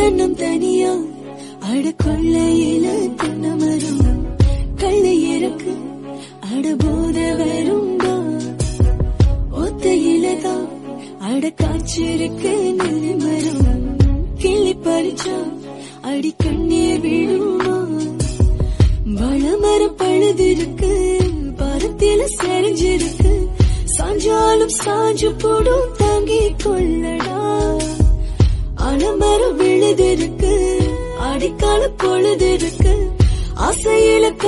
தன்னம் தனியா அட கொள்ளையில தென்னமரம் கள்ளை இறக்கு அட போத வரும்பா ஒத்தையில தான் அட காய்ச்சிருக்கு நெல்லி மரம் கிள்ளி பறிச்சா அடி கண்ணீர் விழுமா வளமரம் பழுதிருக்கு பரத்தில செறிஞ்சிருக்கு சாஞ்சாலும் சாஞ்சு போடும் தாங்கி கொள்ளடா அலமரம் விழுதிருக்கு அடிக்கால பொழுதிருக்கு ஆசையில